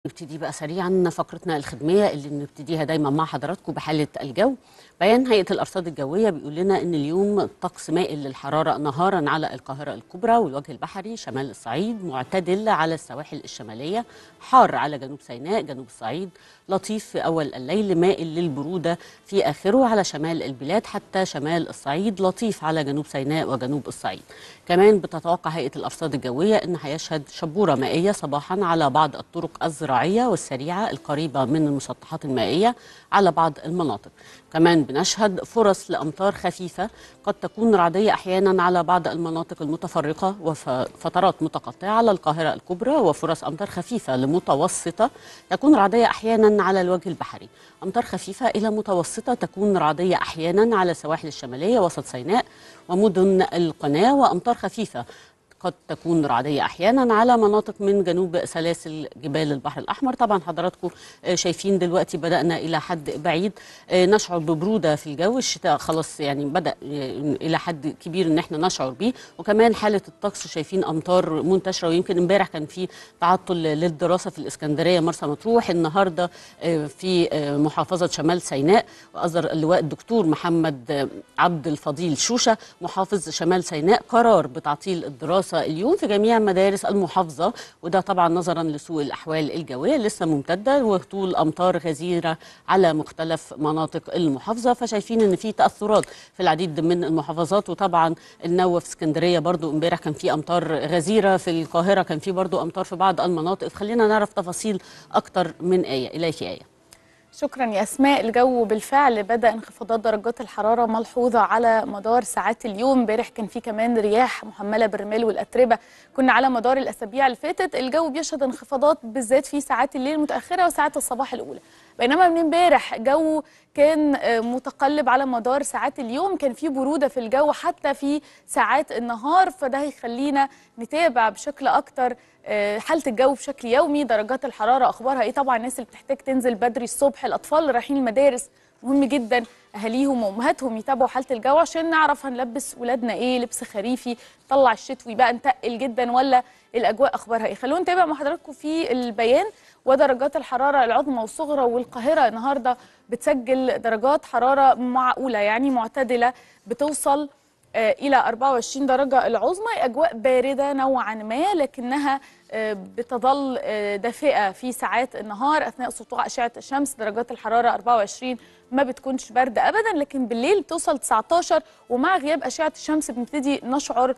نبتدي بقى سريعا فقرتنا الخدميه اللي بنبتديها دايما مع حضراتكم بحاله الجو بيان هيئه الارصاد الجويه بيقول لنا ان اليوم طقس مائل للحراره نهارا على القاهره الكبرى والوجه البحري شمال الصعيد معتدل على السواحل الشماليه حار على جنوب سيناء جنوب الصعيد لطيف في اول الليل مائل للبروده في اخره على شمال البلاد حتى شمال الصعيد لطيف على جنوب سيناء وجنوب الصعيد كمان بتتوقع هيئه الارصاد الجويه ان هيشهد شبوره مائيه صباحا على بعض الطرق الزراعيه والسريعه القريبه من المسطحات المائيه على بعض المناطق كمان بنشهد فرص لامطار خفيفه قد تكون رعديه احيانا على بعض المناطق المتفرقه وفترات متقطعه على القاهره الكبرى وفرص امطار خفيفه لمتوسطه تكون رعديه احيانا على الوجه البحري امطار خفيفه الى متوسطه تكون رعديه احيانا على السواحل الشماليه وسط سيناء ومدن القناه وامطار خفيفه قد تكون رعدية أحيانا على مناطق من جنوب سلاسل جبال البحر الأحمر طبعا حضراتكم شايفين دلوقتي بدأنا إلى حد بعيد نشعر ببرودة في الجو الشتاء خلاص يعني بدأ إلى حد كبير إن احنا نشعر بيه وكمان حالة الطقس شايفين أمطار منتشرة ويمكن امبارح كان في تعطل للدراسة في الإسكندرية مرسى مطروح النهاردة في محافظة شمال سيناء وأصدر اللواء الدكتور محمد عبد الفضيل شوشة محافظ شمال سيناء قرار بتعطيل الدراسة اليوم في جميع مدارس المحافظة وده طبعا نظرا لسوء الأحوال الجوية لسه ممتدة وهطول أمطار غزيرة على مختلف مناطق المحافظة فشايفين إن في تأثرات في العديد من المحافظات وطبعا النوة في اسكندرية برضو امبارح كان في أمطار غزيرة في القاهرة كان في برضو أمطار في بعض المناطق خلينا نعرف تفاصيل أكتر من آية إليك آية شكرا يا اسماء الجو بالفعل بدا انخفاضات درجات الحراره ملحوظه على مدار ساعات اليوم امبارح كان في كمان رياح محمله بالرمال والاتربه كنا على مدار الاسابيع اللي فاتت الجو بيشهد انخفاضات بالذات في ساعات الليل المتاخره وساعات الصباح الاولى بينما من امبارح جو كان متقلب على مدار ساعات اليوم كان في بروده في الجو حتى في ساعات النهار فده هيخلينا نتابع بشكل اكتر حاله الجو بشكل يومي درجات الحراره اخبارها ايه طبعا الناس اللي بتحتاج تنزل بدري الصبح الاطفال اللي رايحين المدارس مهم جدا اهاليهم وامهاتهم يتابعوا حاله الجو عشان نعرف هنلبس ولادنا ايه لبس خريفي طلع الشتوي بقى نتقل جدا ولا الاجواء اخبارها ايه خلونا نتابع مع حضراتكم في البيان ودرجات الحراره العظمى والصغرى والقاهره النهارده بتسجل درجات حراره معقوله يعني معتدله بتوصل الى 24 درجه العظمى اجواء بارده نوعا ما لكنها بتظل دافئه في ساعات النهار اثناء سطوع اشعه الشمس درجات الحراره 24 ما بتكونش برد ابدا لكن بالليل بتوصل 19 ومع غياب اشعه الشمس بنبتدي نشعر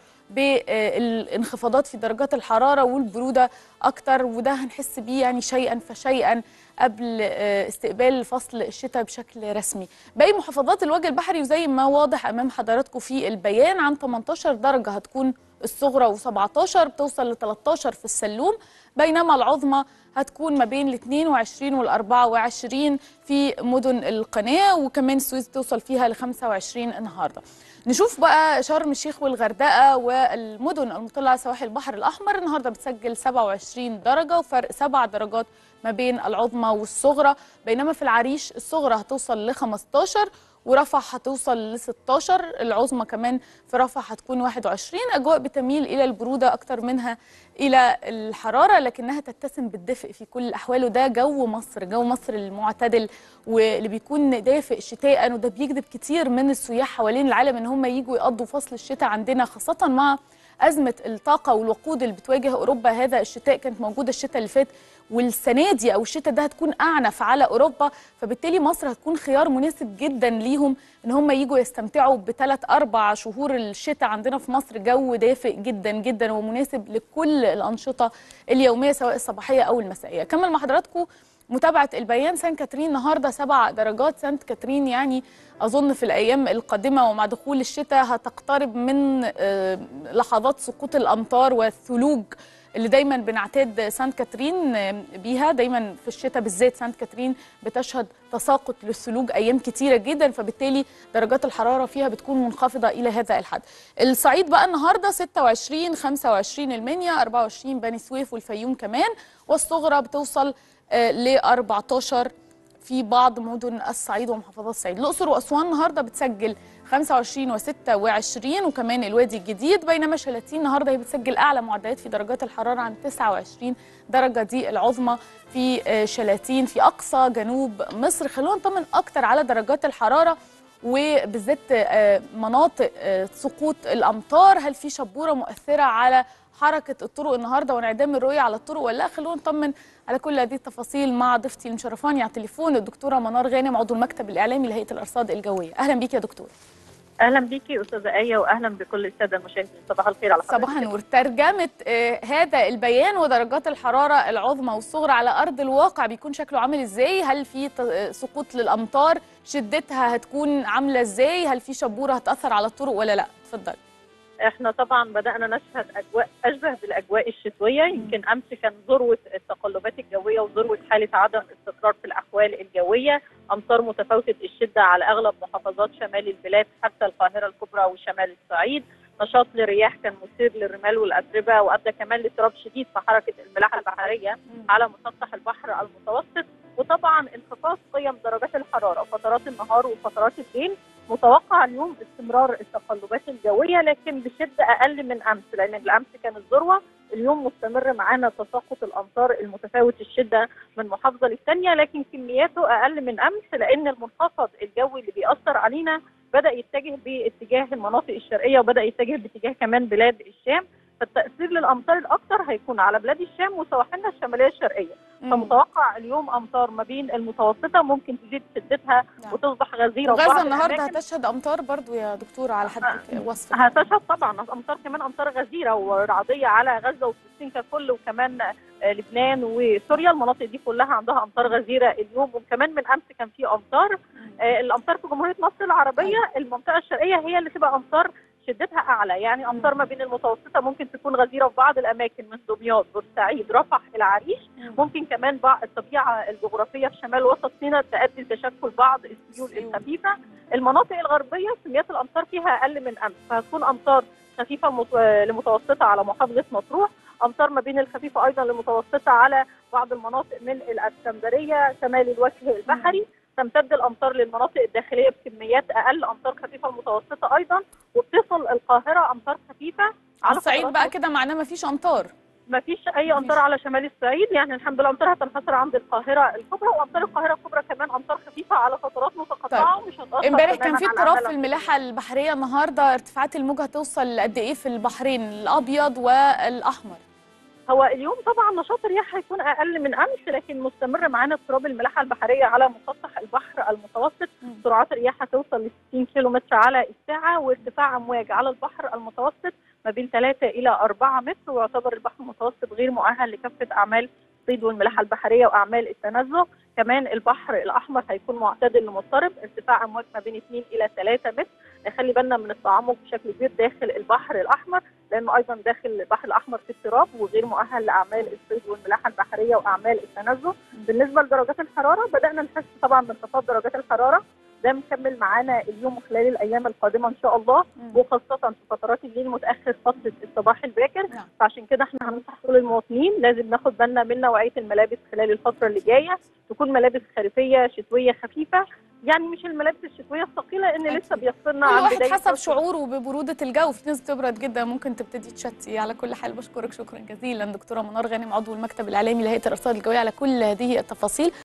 بالانخفاضات في درجات الحراره والبروده اكتر وده هنحس بيه يعني شيئا فشيئا قبل استقبال فصل الشتاء بشكل رسمي باقي محافظات الوجه البحري وزي ما واضح امام حضراتكم في البيان عن 18 درجه هتكون الصغرى و17 بتوصل ل 13 في السلوم بينما العظمى هتكون ما بين ال 22 وال 24 في مدن القناه وكمان السويس توصل فيها ل 25 النهارده. نشوف بقى شرم الشيخ والغردقه والمدن المطله على سواحل البحر الاحمر النهارده بتسجل 27 درجه وفرق 7 درجات ما بين العظمى والصغرى بينما في العريش الصغرى هتوصل ل 15 ورفح هتوصل ل 16 العظمى كمان في رفح هتكون 21 اجواء بتميل الى البروده اكتر منها الى الحراره لكنها تتسم بالدفء في كل الاحوال وده جو مصر جو مصر المعتدل واللي بيكون دافئ شتاء وده بيجذب كتير من السياح حوالين العالم ان هم يجوا يقضوا فصل الشتاء عندنا خاصه مع أزمة الطاقة والوقود اللي بتواجه أوروبا هذا الشتاء كانت موجودة الشتاء اللي فات والسنة دي أو الشتاء ده هتكون أعنف على أوروبا فبالتالي مصر هتكون خيار مناسب جدا ليهم إن هم يجوا يستمتعوا بثلاث أربع شهور الشتاء عندنا في مصر جو دافئ جدا جدا ومناسب لكل الأنشطة اليومية سواء الصباحية أو المسائية كمل مع حضراتكم متابعة البيان سان كاترين النهارده سبع درجات سانت كاترين يعني أظن في الأيام القادمة ومع دخول الشتاء هتقترب من لحظات سقوط الأمطار والثلوج اللي دايما بنعتاد سانت كاترين بيها دايما في الشتاء بالذات سانت كاترين بتشهد تساقط للثلوج ايام كتيره جدا فبالتالي درجات الحراره فيها بتكون منخفضه الى هذا الحد. الصعيد بقى النهارده 26 25 المنيا 24 بني سويف والفيوم كمان والصغرى بتوصل ل 14 في بعض مدن الصعيد ومحافظات الصعيد الأقصر وأسوان النهاردة بتسجل 25 و26 وكمان الوادي الجديد بينما شلاتين النهاردة هي بتسجل أعلى معدلات في درجات الحرارة عن 29 درجة دي العظمى في شلاتين في أقصى جنوب مصر خلونا نطمن أكتر على درجات الحرارة وبالذات مناطق سقوط الأمطار هل في شبورة مؤثرة على حركة الطرق النهاردة وانعدام الرؤية على الطرق ولا لا خلونا نطمن على كل هذه التفاصيل مع ضيفتي المشرفاني على التليفون الدكتورة منار غانم عضو المكتب الإعلامي لهيئة الأرصاد الجوية أهلا بيك يا دكتور اهلا بيكي استاذه ايه واهلا بكل الساده المشاهدين صباح الخير على حضرتك صباح النور ترجمه آه هذا البيان ودرجات الحراره العظمى والصغرى على ارض الواقع بيكون شكله عامل ازاي هل في سقوط للامطار شدتها هتكون عامله ازاي هل في شبوره هتاثر على الطرق ولا لا اتفضلي احنا طبعا بدانا نشهد اجواء اشبه بالاجواء الشتويه يمكن امس كان ذروه التقلبات الجويه وذروه حاله عدم استقرار في الاحوال الجويه امطار متفاوته الشده على اغلب محافظات شمال البلاد حتى القاهره الكبرى وشمال الصعيد نشاط للرياح كان مثير للرمال والاتربه وادى كمان لاضطراب شديد في حركه الملاحه البحريه على مسطح البحر المتوسط وطبعا انخفاض قيم درجات الحراره فترات النهار وفترات الليل متوقع اليوم استمرار التقلبات الجويه لكن بشده اقل من امس لان الامس كان الذروه اليوم مستمر معانا تساقط الامطار المتفاوت الشده من محافظه للثانيه لكن كمياته اقل من امس لان المنخفض الجوي اللي بيأثر علينا بدا يتجه باتجاه المناطق الشرقيه وبدا يتجه باتجاه كمان بلاد الشام فالتاثير للامطار الاكثر هيكون على بلاد الشام وسواحلنا الشماليه الشرقيه فمتوقع اليوم امطار ما بين المتوسطه ممكن تزيد شدتها نعم. وتصبح غزيره وغزه النهارده هتشهد امطار برضو يا دكتوره على حد وصف هتشهد طبعا امطار كمان امطار غزيره ورعديه على غزه وفلسطين ككل وكمان لبنان وسوريا المناطق دي كلها عندها امطار غزيره اليوم وكمان من امس كان في امطار الامطار في جمهوريه مصر العربيه المنطقه الشرقيه هي اللي تبقى امطار شدتها اعلى يعني امطار ما بين المتوسطه ممكن تكون غزيره في بعض الاماكن من دمياط بورسعيد رفح العريش ممكن كمان بعض الطبيعه الجغرافيه في شمال وسط سيناء تؤدي لتشكل بعض السيول الخفيفه المناطق الغربيه كميات الامطار فيها اقل من امس فهتكون امطار خفيفه مت... لمتوسطه على محافظه مطروح امطار ما بين الخفيفه ايضا لمتوسطه على بعض المناطق من الاسكندريه شمال الوجه البحري تمتد الامطار للمناطق الداخليه بكميات اقل امطار خفيفه متوسطه ايضا وبتصل القاهره امطار خفيفه على الصعيد بقى كده معناه ما فيش امطار ما فيش اي امطار على شمال الصعيد يعني الحمد لله امطار هتنحصر عند القاهره الكبرى وامطار القاهره الكبرى كمان امطار خفيفه على فترات متقطعه طيب. ومش هتاثر امبارح كان في اضطراب في الملاحه البحريه النهارده ارتفاعات الموج هتوصل قد ايه في البحرين الابيض والاحمر هو اليوم طبعا نشاط الرياح هيكون اقل من امس لكن مستمر معانا اضطراب الملاحه البحريه على مسطح البحر المتوسط سرعات الرياح هتوصل ل 60 كيلو متر على الساعه وارتفاع امواج على البحر المتوسط ما بين 3 الى 4 متر ويعتبر البحر المتوسط غير مؤهل لكافه اعمال الصيد والملاحه البحريه واعمال التنزه كمان البحر الاحمر هيكون معتدل لمضطرب ارتفاع امواج ما بين 2 الى 3 متر نخلي بالنا من التعمق بشكل كبير داخل البحر الاحمر لانه ايضا داخل البحر الاحمر في اضطراب وغير مؤهل لاعمال الصيد والملاحه البحريه واعمال التنزه بالنسبه لدرجات الحراره بدانا نحس طبعا بانخفاض درجات الحراره ده مكمل معانا اليوم وخلال الايام القادمه ان شاء الله مم. وخاصه في فترات الليل متاخر فتره الصباح الباكر نعم. فعشان كده احنا هننصح كل المواطنين لازم ناخد بالنا من نوعيه الملابس خلال الفتره اللي جايه تكون ملابس خريفيه شتويه خفيفه يعني مش الملابس الشتويه الثقيله لان أكيد. لسه بيفصلنا كل عن واحد بدايه حسب فصل شعوره ببروده الجو في ناس بتبرد جدا ممكن تبتدي تشتي على كل حال بشكرك شكرا جزيلا دكتوره منار غانم عضو المكتب الاعلامي لهيئه الارصاد الجويه على كل هذه التفاصيل